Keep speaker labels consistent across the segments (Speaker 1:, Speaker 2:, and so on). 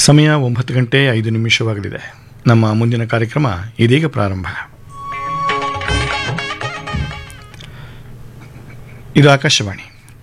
Speaker 1: ಸಮಯ ಒಂಬತ್ತು ಗಂಟೆ ಐದು ನಿಮಿಷವಾಗಲಿದೆ ನಮ್ಮ ಮುಂದಿನ ಕಾರ್ಯಕ್ರಮ ಇದೀಗ ಪ್ರಾರಂಭ ಇದು ಆಕಾಶವಾಣಿ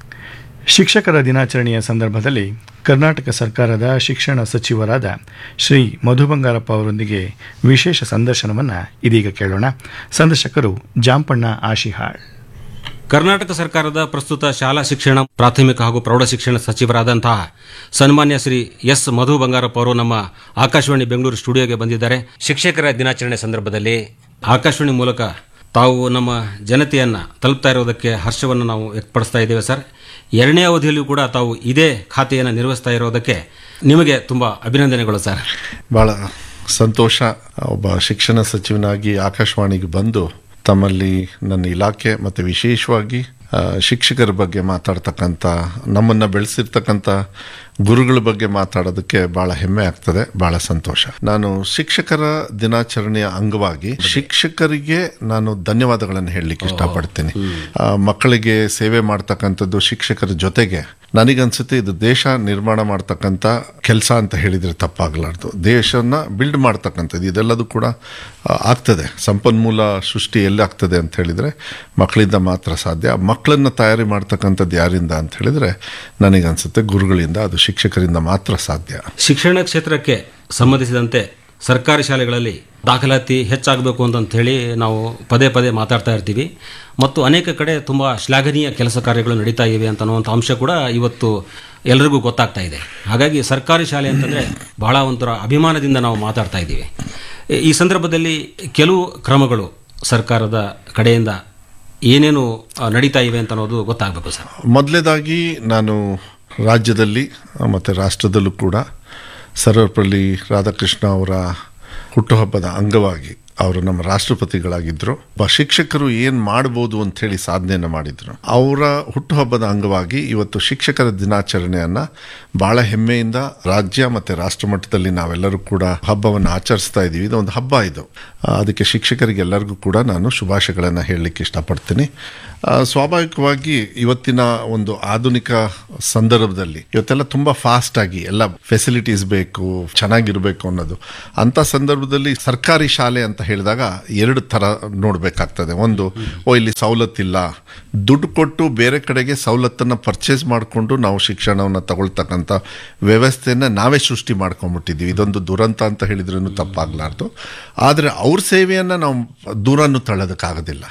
Speaker 1: ಶಿಕ್ಷಕರ ದಿನಾಚರಣೆಯ ಸಂದರ್ಭದಲ್ಲಿ ಕರ್ನಾಟಕ ಸರ್ಕಾರದ ಶಿಕ್ಷಣ ಸಚಿವರಾದ ಶ್ರೀ ಮಧು ಬಂಗಾರಪ್ಪ ಅವರೊಂದಿಗೆ ವಿಶೇಷ ಸಂದರ್ಶನವನ್ನು ಇದೀಗ ಕೇಳೋಣ ಸಂದರ್ಶಕರು ಜಾಂಪಣ್ಣ ಆಶಿಹಾಳ್
Speaker 2: ಕರ್ನಾಟಕ ಸರ್ಕಾರದ ಪ್ರಸ್ತುತ ಶಾಲಾ ಶಿಕ್ಷಣ ಪ್ರಾಥಮಿಕ ಹಾಗೂ ಪ್ರೌಢಶಿಕ್ಷಣ ಸಚಿವರಾದಂತಹ ಸನ್ಮಾನ್ಯ ಶ್ರೀ ಎಸ್ ಮಧು ಬಂಗಾರಪ್ಪ ಅವರು ನಮ್ಮ ಆಕಾಶವಾಣಿ ಬೆಂಗಳೂರು ಸ್ಟುಡಿಯೋಗೆ ಬಂದಿದ್ದಾರೆ ಶಿಕ್ಷಕರ ದಿನಾಚರಣೆ ಸಂದರ್ಭದಲ್ಲಿ ಆಕಾಶವಾಣಿ ಮೂಲಕ ತಾವು ನಮ್ಮ ಜನತೆಯನ್ನ ತಲುಪ್ತಾ ಇರೋದಕ್ಕೆ ಹರ್ಷವನ್ನು ನಾವು ವ್ಯಕ್ತಪಡಿಸ್ತಾ ಇದ್ದೇವೆ ಸರ್ ಎರಡನೇ ಅವಧಿಯಲ್ಲಿಯೂ ಕೂಡ ತಾವು ಇದೇ ಖಾತೆಯನ್ನು ನಿರ್ವಹಿಸ್ತಾ ಇರೋದಕ್ಕೆ ನಿಮಗೆ ತುಂಬ ಅಭಿನಂದನೆಗಳು ಸರ್
Speaker 3: ಭಾಳ ಸಂತೋಷ ಒಬ್ಬ ಶಿಕ್ಷಣ ಸಚಿವನಾಗಿ ಆಕಾಶವಾಣಿಗೆ ಬಂದು ತಮ್ಮಲ್ಲಿ ನನ್ನ ಇಲಾಖೆ ಮತ್ತು ವಿಶೇಷವಾಗಿ ಆ, ಶಿಕ್ಷಕರ ಬಗ್ಗೆ ಮಾತಾಡ್ತಕ್ಕಂಥ ನಮ್ಮನ್ನು ಬೆಳೆಸಿರ್ತಕ್ಕಂಥ ಗುರುಗಳ ಬಗ್ಗೆ ಮಾತಾಡೋದಕ್ಕೆ ಭಾಳ ಹೆಮ್ಮೆ ಆಗ್ತದೆ ಭಾಳ ಸಂತೋಷ ನಾನು ಶಿಕ್ಷಕರ ದಿನಾಚರಣೆಯ ಅಂಗವಾಗಿ ಶಿಕ್ಷಕರಿಗೆ ನಾನು ಧನ್ಯವಾದಗಳನ್ನು ಹೇಳಲಿಕ್ಕೆ ಇಷ್ಟಪಡ್ತೀನಿ ಆ, ಮಕ್ಕಳಿಗೆ ಸೇವೆ ಮಾಡ್ತಕ್ಕಂಥದ್ದು ಶಿಕ್ಷಕರ ಜೊತೆಗೆ ನನಗನ್ಸುತ್ತೆ ಇದು ದೇಶ ನಿರ್ಮಾಣ ಮಾಡ್ತಕ್ಕಂಥ ಕೆಲಸ ಅಂತ ಹೇಳಿದರೆ ತಪ್ಪಾಗಲಾರ್ದು ದೇಶನ ಬಿಲ್ಡ್ ಮಾಡ್ತಕ್ಕಂಥದ್ದು ಇದೆಲ್ಲದೂ ಕೂಡ ಆ, ಆಗ್ತದೆ ಸಂಪನ್ಮೂಲ ಸೃಷ್ಟಿ ಎಲ್ಲಿ ಆಗ್ತದೆ ಅಂತ ಹೇಳಿದರೆ ಮಕ್ಕಳಿಂದ ಮಾತ್ರ ಸಾಧ್ಯ ಮಕ್ಕಳನ್ನು ತಯಾರಿ ಮಾಡ್ತಕ್ಕಂಥದ್ದು ಯಾರಿಂದ ಅಂತ ಹೇಳಿದರೆ ನನಗನ್ಸುತ್ತೆ ಗುರುಗಳಿಂದ ಅದು ಶಿಕ್ಷಕರಿಂದ ಮಾತ್ರ ಸಾಧ್ಯ
Speaker 2: ಶಿಕ್ಷಣ ಕ್ಷೇತ್ರಕ್ಕೆ ಸಂಬಂಧಿಸಿದಂತೆ ಸರ್ಕಾರಿ ಶಾಲೆಗಳಲ್ಲಿ ದಾಖಲಾತಿ ಹೆಚ್ಚಾಗಬೇಕು ಅಂತ ಹೇಳಿ ನಾವು ಪದೇ ಪದೇ ಮಾತಾಡ್ತಾ ಇರ್ತೀವಿ ಮತ್ತು ಅನೇಕ ಕಡೆ ತುಂಬ ಶ್ಲಾಘನೀಯ ಕೆಲಸ ಕಾರ್ಯಗಳು ನಡೀತಾ ಇವೆ ಅಂತ ಅನ್ನುವಂಥ ಅಂಶ ಕೂಡ ಇವತ್ತು ಎಲ್ರಿಗೂ ಗೊತ್ತಾಗ್ತಾ ಇದೆ ಹಾಗಾಗಿ ಸರ್ಕಾರಿ ಶಾಲೆ ಅಂತಂದರೆ ಬಹಳ ಒಂಥರ ಅಭಿಮಾನದಿಂದ ನಾವು ಮಾತಾಡ್ತಾ ಇದ್ದೀವಿ ಈ- ಈ ಸಂದರ್ಭದಲ್ಲಿ ಕೆಲವು ಕ್ರಮಗಳು ಸರ್ಕಾರದ ಕಡೆಯಿಂದ ಏನೇನು ಆ, ನಡೀತಾ ಇವೆ ಅಂತ ಅನ್ನೋದು ಗೊತ್ತಾಗಬೇಕು ಸರ್
Speaker 3: ಮೊದಲೇದಾಗಿ ನಾನು ರಾಜ್ಯದಲ್ಲಿ ಮತ್ತು ರಾಷ್ಟ್ರದಲ್ಲೂ ಕೂಡ ಸರ್ವಪಲ್ಲಿ ರಾಧಾಕೃಷ್ಣ ಅವರ ಹುಟ್ಟುಹಬ್ಬದ ಅಂಗವಾಗಿ ಅವರು ನಮ್ಮ ರಾಷ್ಟ್ರಪತಿಗಳಾಗಿದ್ದರು ಒಬ್ಬ ಶಿಕ್ಷಕರು ಏನು ಮಾಡ್ಬೋದು ಅಂತ ಹೇಳಿ ಸಾಧನೆಯನ್ನು ಮಾಡಿದ್ರು ಅವರ ಹುಟ್ಟುಹಬ್ಬದ ಅಂಗವಾಗಿ ಇವತ್ತು ಶಿಕ್ಷಕರ ದಿನಾಚರಣೆಯನ್ನ ಬಹಳ ಹೆಮ್ಮೆಯಿಂದ ರಾಜ್ಯ ಮತ್ತು ರಾಷ್ಟ್ರ ಮಟ್ಟದಲ್ಲಿ ನಾವೆಲ್ಲರೂ ಕೂಡ ಹಬ್ಬವನ್ನು ಆಚರಿಸ್ತಾ ಇದ್ದೀವಿ ಇದು ಒಂದು ಹಬ್ಬ ಇದು ಆ, ಅದಕ್ಕೆ ಶಿಕ್ಷಕರಿಗೆ ಎಲ್ಲರಿಗೂ ಕೂಡ ನಾನು ಶುಭಾಶಯಗಳನ್ನು ಹೇಳಲಿಕ್ಕೆ ಇಷ್ಟಪಡ್ತೀನಿ ಆ, ಸ್ವಾಭಾವಿಕವಾಗಿ ಇವತ್ತಿನ ಒಂದು ಆಧುನಿಕ ಸಂದರ್ಭದಲ್ಲಿ ಇವತ್ತೆಲ್ಲ ತುಂಬ ಫಾಸ್ಟ್ ಆಗಿ ಎಲ್ಲ ಫೆಸಿಲಿಟೀಸ್ ಬೇಕು ಚೆನ್ನಾಗಿರಬೇಕು ಅನ್ನೋದು ಅಂಥ ಸಂದರ್ಭದಲ್ಲಿ ಸರ್ಕಾರಿ ಶಾಲೆ ಅಂತ ಹೇಳಿದಾಗ ಎರಡು ಥರ ನೋಡಬೇಕಾಗ್ತದೆ ಒಂದು ಓ ಇಲ್ಲಿ ಸವಲತ್ತಿಲ್ಲ ದುಡ್ಡು ಕೊಟ್ಟು ಬೇರೆ ಕಡೆಗೆ ಸವಲತ್ತನ್ನು ಪರ್ಚೇಸ್ ಮಾಡಿಕೊಂಡು ನಾವು ಶಿಕ್ಷಣವನ್ನು ತಗೊಳ್ತಕ್ಕಂಥ ವ್ಯವಸ್ಥೆಯನ್ನು ನಾವೇ ಸೃಷ್ಟಿ ಮಾಡ್ಕೊಂಡ್ಬಿಟ್ಟಿದ್ದೀವಿ ಇದೊಂದು ದುರಂತ ಅಂತ ಹೇಳಿದ್ರೂ ತಪ್ಪಾಗಲಾರ್ದು ಆದರೆ ಅವ್ರ ಸೇವೆಯನ್ನು ನಾವು ದೂರನ್ನು ತಳ್ಳೋದಕ್ಕಾಗೋದಿಲ್ಲ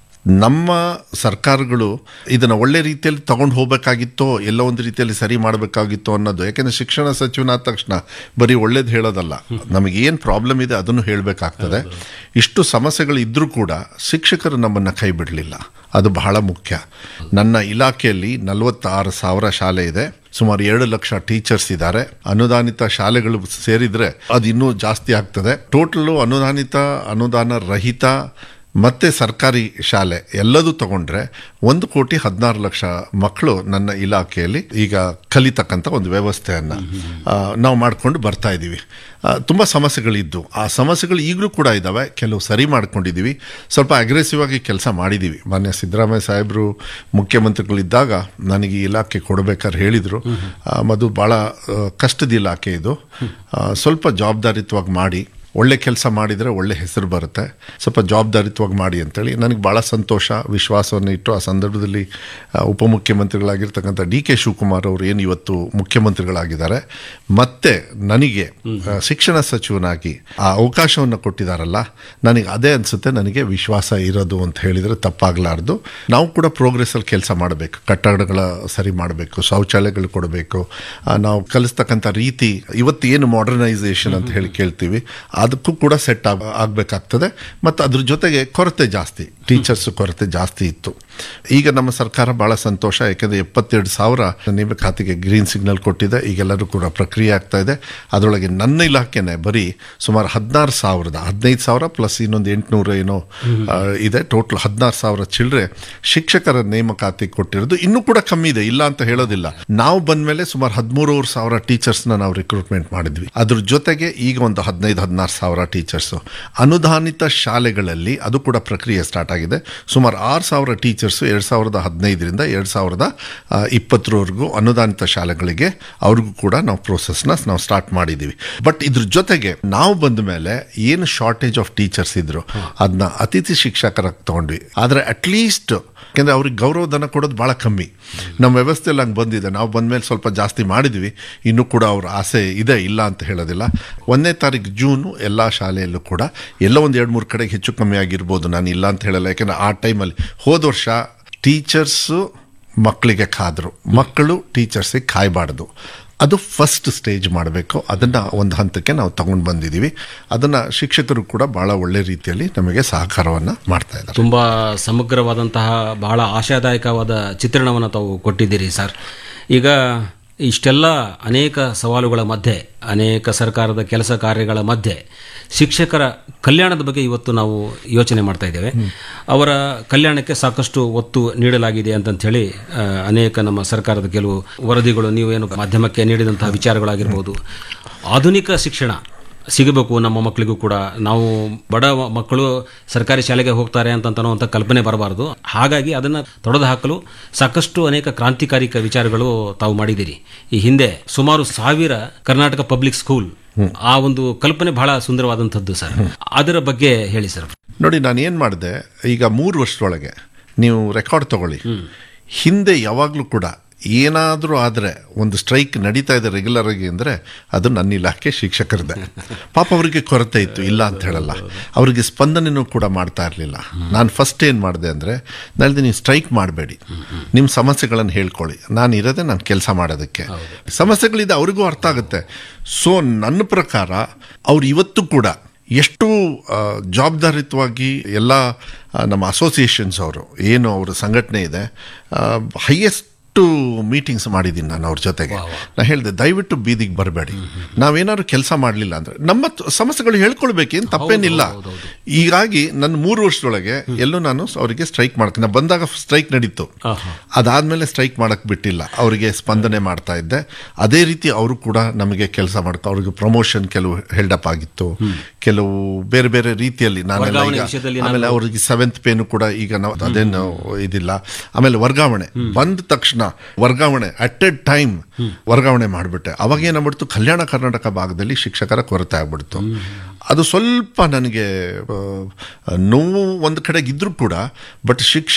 Speaker 3: ನಮ್ಮ ಸರ್ಕಾರಗಳು ಇದನ್ನು ಒಳ್ಳೆ ರೀತಿಯಲ್ಲಿ ತಗೊಂಡು ಹೋಗಬೇಕಾಗಿತ್ತೋ ಎಲ್ಲ ಒಂದು ರೀತಿಯಲ್ಲಿ ಸರಿ ಮಾಡಬೇಕಾಗಿತ್ತೋ ಅನ್ನೋದು ಯಾಕೆಂದರೆ ಶಿಕ್ಷಣ ಸಚಿವನಾದ ತಕ್ಷಣ ಬರೀ ಒಳ್ಳೇದು ಹೇಳೋದಲ್ಲ ನಮಗೆ ಏನು ಪ್ರಾಬ್ಲಮ್ ಇದೆ ಅದನ್ನು ಹೇಳಬೇಕಾಗ್ತದೆ ಇಷ್ಟು ಸಮಸ್ಯೆಗಳು ಇದ್ದರೂ ಕೂಡ ಶಿಕ್ಷಕರು ನಮ್ಮನ್ನು ಕೈ ಬಿಡಲಿಲ್ಲ ಅದು ಬಹಳ ಮುಖ್ಯ ನನ್ನ ಇಲಾಖೆಯಲ್ಲಿ ನಲವತ್ತಾರು ಸಾವಿರ ಶಾಲೆ ಇದೆ ಸುಮಾರು ಎರಡು ಲಕ್ಷ ಟೀಚರ್ಸ್ ಇದ್ದಾರೆ ಅನುದಾನಿತ ಶಾಲೆಗಳು ಸೇರಿದರೆ ಅದು ಇನ್ನೂ ಜಾಸ್ತಿ ಆಗ್ತದೆ ಟೋಟಲು ಅನುದಾನಿತ ಅನುದಾನ ರಹಿತ ಮತ್ತೆ ಸರ್ಕಾರಿ ಶಾಲೆ ಎಲ್ಲದೂ ತಗೊಂಡ್ರೆ ಒಂದು ಕೋಟಿ ಹದಿನಾರು ಲಕ್ಷ ಮಕ್ಕಳು ನನ್ನ ಇಲಾಖೆಯಲ್ಲಿ ಈಗ ಕಲಿತಕ್ಕಂಥ ಒಂದು ವ್ಯವಸ್ಥೆಯನ್ನು ಆ, ನಾವು ಮಾಡ್ಕೊಂಡು ಬರ್ತಾ ಇದ್ದೀವಿ ಆ, ತುಂಬ ಸಮಸ್ಯೆಗಳಿದ್ದು ಆ ಸಮಸ್ಯೆಗಳು ಈಗಲೂ ಕೂಡ ಇದ್ದಾವೆ ಕೆಲವು ಸರಿ ಮಾಡ್ಕೊಂಡಿದ್ದೀವಿ ಸ್ವಲ್ಪ ಅಗ್ರೆಸಿವ್ ಆಗಿ ಕೆಲಸ ಮಾಡಿದ್ದೀವಿ ಮಾನ್ಯ ಸಿದ್ದರಾಮಯ್ಯ ಸಾಹೇಬರು ಮುಖ್ಯಮಂತ್ರಿಗಳಿದ್ದಾಗ ನನಗೆ ಈ ಇಲಾಖೆ ಕೊಡಬೇಕಾದ್ರೆ ಹೇಳಿದರು ಅದು ಭಾಳ ಆ, ಕಷ್ಟದ ಇಲಾಖೆ ಇದು ಆ, ಸ್ವಲ್ಪ ಜವಾಬ್ದಾರಿತ್ವವಾಗಿ ಮಾಡಿ ಒಳ್ಳೆ ಕೆಲಸ ಮಾಡಿದರೆ ಒಳ್ಳೆ ಹೆಸರು ಬರುತ್ತೆ ಸ್ವಲ್ಪ ಜವಾಬ್ದಾರಿತ್ವವಾಗಿ ಮಾಡಿ ಅಂತೇಳಿ ನನಗೆ ಭಾಳ ಸಂತೋಷ ವಿಶ್ವಾಸವನ್ನು ಇಟ್ಟು ಆ ಸಂದರ್ಭದಲ್ಲಿ ಆ, ಉಪಮುಖ್ಯಮಂತ್ರಿಗಳಾಗಿರ್ತಕ್ಕಂಥ ಡಿ ಕೆ ಶಿವಕುಮಾರ್ ಅವರು ಏನು ಇವತ್ತು ಮುಖ್ಯಮಂತ್ರಿಗಳಾಗಿದ್ದಾರೆ ಮತ್ತೆ ನನಗೆ ಆ, ಶಿಕ್ಷಣ ಸಚಿವನಾಗಿ ಆ ಅವಕಾಶವನ್ನು ಕೊಟ್ಟಿದ್ದಾರಲ್ಲ ನನಗೆ ಅದೇ ಅನಿಸುತ್ತೆ ನನಗೆ ವಿಶ್ವಾಸ ಇರೋದು ಅಂತ ಹೇಳಿದರೆ ತಪ್ಪಾಗಲಾರ್ದು ನಾವು ಕೂಡ ಪ್ರೋಗ್ರೆಸ್ಸಲ್ಲಿ ಕೆಲಸ ಮಾಡಬೇಕು ಕಟ್ಟಡಗಳ ಸರಿ ಮಾಡಬೇಕು ಶೌಚಾಲಯಗಳು ಕೊಡಬೇಕು ಆ, ನಾವು ಕಲಿಸ್ತಕ್ಕಂಥ ರೀತಿ ಇವತ್ತು ಏನು ಮಾಡರ್ನೈಸೇಷನ್ ಅಂತ ಹೇಳಿ ಕೇಳ್ತೀವಿ ಅದಕ್ಕೂ ಕೂಡ ಸೆಟ್ ಆಗ ಆಗಬೇಕಾಗ್ತದೆ ಮತ್ತು ಅದ್ರ ಜೊತೆಗೆ ಕೊರತೆ ಜಾಸ್ತಿ ಟೀಚರ್ಸ್ ಕೊರತೆ ಜಾಸ್ತಿ ಇತ್ತು ಈಗ ನಮ್ಮ ಸರ್ಕಾರ ಭಾಳ ಸಂತೋಷ ಯಾಕೆಂದರೆ ಎಪ್ಪತ್ತೆರಡು ಸಾವಿರ ನೇಮಕಾತಿಗೆ ಗ್ರೀನ್ ಸಿಗ್ನಲ್ ಕೊಟ್ಟಿದೆ ಈಗೆಲ್ಲರೂ ಕೂಡ ಪ್ರಕ್ರಿಯೆ ಆಗ್ತಾ ಇದೆ ಅದರೊಳಗೆ ನನ್ನ ಇಲಾಖೆನೇ ಬರೀ ಸುಮಾರು ಹದಿನಾರು ಸಾವಿರದ ಹದಿನೈದು ಸಾವಿರ ಪ್ಲಸ್ ಇನ್ನೊಂದು ಎಂಟುನೂರು ಏನೋ ಆ, ಇದೆ ಟೋಟಲ್ ಹದಿನಾರು ಸಾವಿರ ಚಿಲ್ಲರೆ ಶಿಕ್ಷಕರ ನೇಮಕಾತಿ ಕೊಟ್ಟಿರೋದು ಇನ್ನೂ ಕೂಡ ಕಮ್ಮಿ ಇದೆ ಇಲ್ಲ ಅಂತ ಹೇಳೋದಿಲ್ಲ ನಾವು ಬಂದ್ಮೇಲೆ ಸುಮಾರು ಹದಿಮೂರುವರೆ ಸಾವಿರ ಟೀಚರ್ಸ್ನ ನಾವು ರಿಕ್ರೂಟ್ಮೆಂಟ್ ಮಾಡಿದ್ವಿ ಅದ್ರ ಜೊತೆಗೆ ಈಗ ಒಂದು ಹದಿನೈದು ಹದಿನಾರು ಸಾವಿರ ಟೀಚರ್ಸು ಅನುದಾನಿತ ಶಾಲೆಗಳಲ್ಲಿ ಅದು ಕೂಡ ಪ್ರಕ್ರಿಯೆ ಸ್ಟಾರ್ಟ್ ಆಗಿದೆ ಆಗಿದೆ ಸುಮಾರು ಆರು ಸಾವಿರ ಟೀಚರ್ಸು ಎರಡು ಸಾವಿರದ ಹದಿನೈದರಿಂದ ಎರಡು ಸಾವಿರದ ಆ, ಇಪ್ಪತ್ತರವರೆಗೂ ಅನುದಾನಿತ ಶಾಲೆಗಳಿಗೆ ಅವ್ರಿಗೂ ಕೂಡ ನಾವು ಪ್ರೋಸೆಸ್ನ ನಾವು ಸ್ಟಾರ್ಟ್ ಮಾಡಿದ್ದೀವಿ ಬಟ್ ಇದ್ರ ಜೊತೆಗೆ ನಾವು ಬಂದ ಮೇಲೆ ಏನು ಶಾರ್ಟೇಜ್ ಆಫ್ ಟೀಚರ್ಸ್ ಇದ್ರು ಅದನ್ನ ಅತಿಥಿ ಶಿಕ್ಷಕರಾಗಿ ತಗೊಂಡ್ವಿ ಆದರೆ ಅಟ್ಲೀಸ್ಟ್ ಯಾಕೆಂದ್ರೆ ಅವ್ರಿಗೆ ಗೌರವಧನ ಕೊಡೋದು ಭಾಳ ಕಮ್ಮಿ ನಮ್ಮ ವ್ಯವಸ್ಥೆಯಲ್ಲಿ ಹಂಗೆ ಬಂದಿದೆ ನಾವು ಬಂದ್ಮೇಲೆ ಸ್ವಲ್ಪ ಜಾಸ್ತಿ ಮಾಡಿದ್ವಿ ಇನ್ನೂ ಕೂಡ ಅವ್ರ ಆಸೆ ಇದೆ ಇಲ್ಲ ಅಂತ ಹೇಳೋದಿಲ್ಲ ಒಂದನೇ ತಾರೀಕು ಜೂನು ಎಲ್ಲ ಶಾಲೆಯಲ್ಲೂ ಕೂಡ ಎಲ್ಲೋ ಒಂದು ಎರಡು ಮೂರು ಕಡೆಗೆ ಹೆಚ್ಚು ಕಮ್ಮಿ ಆಗಿರ್ಬೋದು ನಾನು ಇಲ್ಲ ಅಂತ ಹೇಳಲ್ಲ ಯಾಕೆಂದ್ರೆ ಆ ಟೈಮಲ್ಲಿ ಹೋದ ವರ್ಷ ಟೀಚರ್ಸು ಮಕ್ಕಳಿಗೆ ಕಾದರು ಮಕ್ಕಳು ಟೀಚರ್ಸಿಗೆ ಕಾಯಬಾರ್ದು ಅದು ಫಸ್ಟ್ ಸ್ಟೇಜ್ ಮಾಡಬೇಕು ಅದನ್ನು ಒಂದು ಹಂತಕ್ಕೆ ನಾವು ತಗೊಂಡು ಬಂದಿದ್ದೀವಿ ಅದನ್ನು ಶಿಕ್ಷಕರು ಕೂಡ ಭಾಳ ಒಳ್ಳೆ ರೀತಿಯಲ್ಲಿ ನಮಗೆ ಸಹಕಾರವನ್ನು ಮಾಡ್ತಾ ಇದ್ದಾರೆ
Speaker 2: ತುಂಬ ಸಮಗ್ರವಾದಂತಹ ಬಹಳ ಆಶಾದಾಯಕವಾದ ಚಿತ್ರಣವನ್ನು ತಾವು ಕೊಟ್ಟಿದ್ದೀರಿ ಸರ್ ಈಗ ಇಷ್ಟೆಲ್ಲ ಅನೇಕ ಸವಾಲುಗಳ ಮಧ್ಯೆ ಅನೇಕ ಸರ್ಕಾರದ ಕೆಲಸ ಕಾರ್ಯಗಳ ಮಧ್ಯೆ ಶಿಕ್ಷಕರ ಕಲ್ಯಾಣದ ಬಗ್ಗೆ ಇವತ್ತು ನಾವು ಯೋಚನೆ ಮಾಡ್ತಾ ಇದ್ದೇವೆ ಅವರ ಕಲ್ಯಾಣಕ್ಕೆ ಸಾಕಷ್ಟು ಒತ್ತು ನೀಡಲಾಗಿದೆ ಅಂತಂತ ಹೇಳಿ ಆ, ಅನೇಕ ನಮ್ಮ ಸರ್ಕಾರದ ಕೆಲವು ವರದಿಗಳು ನೀವು ಏನು ಮಾಧ್ಯಮಕ್ಕೆ ನೀಡಿದಂತಹ ವಿಚಾರಗಳಾಗಿರ್ಬೋದು ಆಧುನಿಕ ಶಿಕ್ಷಣ ಸಿಗಬೇಕು ನಮ್ಮ ಮಕ್ಕಳಿಗೂ ಕೂಡ ನಾವು ಬಡ ಮಕ್ಕಳು ಸರ್ಕಾರಿ ಶಾಲೆಗೆ ಹೋಗ್ತಾರೆ ಅಂತ ಅನ್ನುವಂಥ ಕಲ್ಪನೆ ಬರಬಾರದು ಹಾಗಾಗಿ ಅದನ್ನು ತೊಡೆದು ಹಾಕಲು ಸಾಕಷ್ಟು ಅನೇಕ ಕ್ರಾಂತಿಕಾರಿಕ ವಿಚಾರಗಳು ತಾವು ಮಾಡಿದ್ದೀರಿ ಈ ಹಿಂದೆ ಸುಮಾರು ಸಾವಿರ ಕರ್ನಾಟಕ ಪಬ್ಲಿಕ್ ಸ್ಕೂಲ್ ಆ ಒಂದು ಕಲ್ಪನೆ ಬಹಳ ಸುಂದರವಾದಂಥದ್ದು ಸರ್ ಅದರ ಬಗ್ಗೆ ಹೇಳಿ ಸರ್
Speaker 3: ನೋಡಿ ನಾನು ಏನು ಮಾಡಿದೆ ಈಗ ಮೂರು ವರ್ಷದೊಳಗೆ ನೀವು ರೆಕಾರ್ಡ್ ತಗೊಳ್ಳಿ ಹಿಂದೆ ಯಾವಾಗಲೂ ಕೂಡ ಏನಾದರೂ ಆದರೆ ಒಂದು ಸ್ಟ್ರೈಕ್ ನಡೀತಾ ಇದೆ ರೆಗ್ಯುಲರ್ ಆಗಿ ಅಂದರೆ ಅದು ನನ್ನ ಇಲಾಖೆ ಶಿಕ್ಷಕರದೇ ಪಾಪ ಅವರಿಗೆ ಕೊರತೆ ಇತ್ತು ಇಲ್ಲ ಅಂತ ಹೇಳಲ್ಲ ಅವರಿಗೆ ಸ್ಪಂದನೆನೂ ಕೂಡ ಮಾಡ್ತಾ ಇರಲಿಲ್ಲ ನಾನು ಫಸ್ಟ್ ಏನು ಮಾಡಿದೆ ಅಂದರೆ ನಾಳೆ ನೀವು ಸ್ಟ್ರೈಕ್ ಮಾಡಬೇಡಿ ನಿಮ್ಮ ಸಮಸ್ಯೆಗಳನ್ನು ಹೇಳ್ಕೊಳ್ಳಿ ನಾನು ಇರೋದೇ ನಾನು ಕೆಲಸ ಮಾಡೋದಕ್ಕೆ ಸಮಸ್ಯೆಗಳಿದೆ ಅವ್ರಿಗೂ ಅರ್ಥ ಆಗುತ್ತೆ ಸೊ ನನ್ನ ಪ್ರಕಾರ ಅವ್ರು ಇವತ್ತು ಕೂಡ ಎಷ್ಟು ಆ, ಜವಾಬ್ದಾರಿಯುತವಾಗಿ ಎಲ್ಲ ಆ, ನಮ್ಮ ಅಸೋಸಿಯೇಷನ್ಸ್ ಅವರು ಏನು ಅವರ ಸಂಘಟನೆ ಇದೆ ಹೈಯೆಸ್ಟ್ ಮೀಟಿಂಗ್ಸ್ ಮಾಡಿದ್ದೀನಿ ನಾನು ಅವ್ರ ಜೊತೆಗೆ ನಾನು ಹೇಳಿದೆ ದಯವಿಟ್ಟು ಬೀದಿಗೆ ಬರಬೇಡಿ ನಾವೇನಾದ್ರು ಕೆಲಸ ಮಾಡಲಿಲ್ಲ ಅಂದರೆ ನಮ್ಮ ತ- ಸಮಸ್ಯೆಗಳು ಹೇಳ್ಕೊಳ್ಬೇಕೇನು ತಪ್ಪೇನಿಲ್ಲ ಹೀಗಾಗಿ ನನ್ನ ಮೂರು ವರ್ಷದೊಳಗೆ ಎಲ್ಲೂ ನಾನು ಅವರಿಗೆ ಸ್ಟ್ರೈಕ್ ಮಾಡ್ತೀನಿ ನಾನು ಬಂದಾಗ ಸ್ಟ್ರೈಕ್ ನಡೀತು ಅದಾದಮೇಲೆ ಸ್ಟ್ರೈಕ್ ಮಾಡಕ್ಕೆ ಬಿಟ್ಟಿಲ್ಲ ಅವರಿಗೆ ಸ್ಪಂದನೆ ಮಾಡ್ತಾ ಇದ್ದೆ ಅದೇ ರೀತಿ ಅವರು ಕೂಡ ನಮಗೆ ಕೆಲಸ ಮಾಡ್ಕೊ ಅವ್ರಿಗೆ ಪ್ರಮೋಷನ್ ಕೆಲವು ಹೆಲ್ಡಪ್ ಆಗಿತ್ತು ಕೆಲವು ಬೇರೆ ಬೇರೆ ರೀತಿಯಲ್ಲಿ ನಾನೆಲ್ಲ
Speaker 2: ವರ್ಗಾವಣೆ
Speaker 3: ಈಗ
Speaker 2: ವಿಷಯದಲ್ಲಿ
Speaker 3: ಆಮೇಲೆ ಅವ್ರಿಗೆ ಸೆವೆಂತ್ ಪೇನು ಕೂಡ ಈಗ ನಾವು ಅದೇನು ಇದಿಲ್ಲ ಆಮೇಲೆ ವರ್ಗಾವಣೆ ಬಂದ ತಕ್ಷಣ ವರ್ಗಾವಣೆ ಅಟ್ ಎ ಟೈಮ್ ವರ್ಗಾವಣೆ ಮಾಡಿಬಿಟ್ಟೆ ಅವಾಗ ಏನಾಗ್ಬಿಡ್ತು ಕಲ್ಯಾಣ ಕರ್ನಾಟಕ ಭಾಗದಲ್ಲಿ ಶಿಕ್ಷಕರ ಕೊರತೆ ಆಗ್ಬಿಡ್ತು ಅದು ಸ್ವಲ್ಪ ನನಗೆ ಆ, ನೋವು ಒಂದು ಕಡೆಗೆ ಇದ್ರೂ ಕೂಡ ಬಟ್ ಶಿಕ್ಷಕ